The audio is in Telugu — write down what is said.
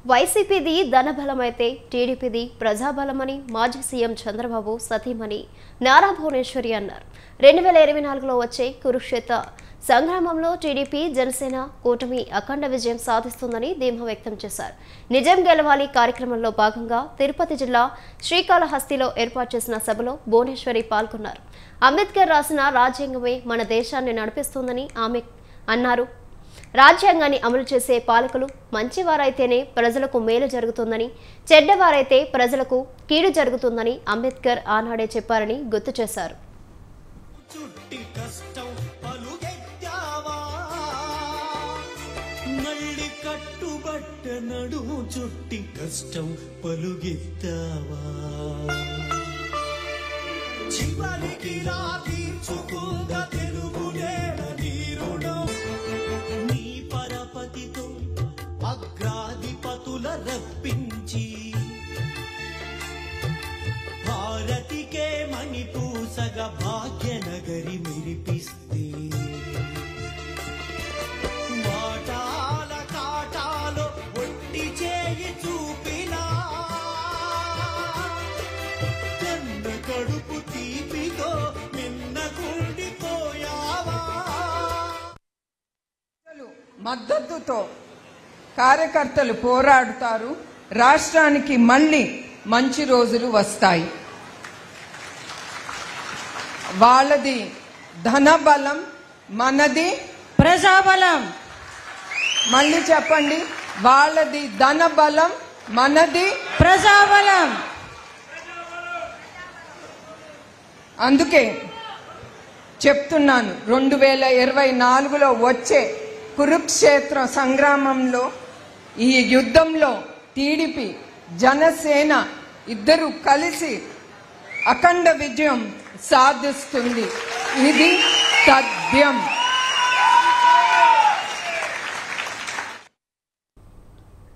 వైసీపీది ధనబలమైతే టీడీపీది ప్రజాబలమని మాజీ సీఎం చంద్రబాబు సతీమణి నారా భువనేశ్వరి అన్నారు రెండు వేల ఇరవై నాలుగులో వచ్చే కురుక్షేత్ర సంగ్రామంలో టీడీపీ జనసేన కూటమి అఖండ విజయం సాధిస్తుందని ధీమా వ్యక్తం చేశారు నిజం గెలవాలి కార్యక్రమంలో భాగంగా తిరుపతి జిల్లా శ్రీకాళహస్తిలో ఏర్పాటు చేసిన సభలో భువనేశ్వరి పాల్గొన్నారు అంబేద్కర్ రాసిన రాజ్యాంగమే మన దేశాన్ని నడిపిస్తుందని ఆమె అన్నారు రాజ్యాంగాన్ని అమలు చేసే పాలకులు మంచివారైతేనే ప్రజలకు మేలు జరుగుతుందని చెడ్డవారైతే ప్రజలకు కీడు జరుగుతుందని అంబేద్కర్ ఆనాడే చెప్పారని గుర్తు చేశారు చుట్టి కష్టం పలుగెత్తావా నల్లి కట్టుబట్ట నడుము చుట్టి కష్టం పలుగెత్తావా చివరికి రా తీర్చుకుంద తెలుగునేల నీరుడం నీ పరపతితో అగ్రాధిపతుల రప్పించి భారతికే మణిపూసగ భాగ్యనగరి మెరిపిస్తే వాటాల కాటాలో ఒట్టి చేయి చూపినా కన్న కడుపు తీపితో నిన్న కుండిపోయావా మద్దతుతో కార్యకర్తలు పోరాడుతారు రాష్ట్రానికి మళ్ళీ మంచి రోజులు వస్తాయి వాళ్ళది ధనబలం మనది ప్రజాబలం మళ్ళీ చెప్పండి వాళ్ళది ధనబలం మనది ప్రజాబలం అందుకే చెప్తున్నాను రెండు వేల ఇరవై నాలుగులో వచ్చే కురుక్షేత్ర సంగ్రామంలో ఈ యుద్ధంలో టీడీపీ జనసేన ఇద్దరు కలిసి అఖండ విజయం సాధిస్తుంది ఇది తథ్యం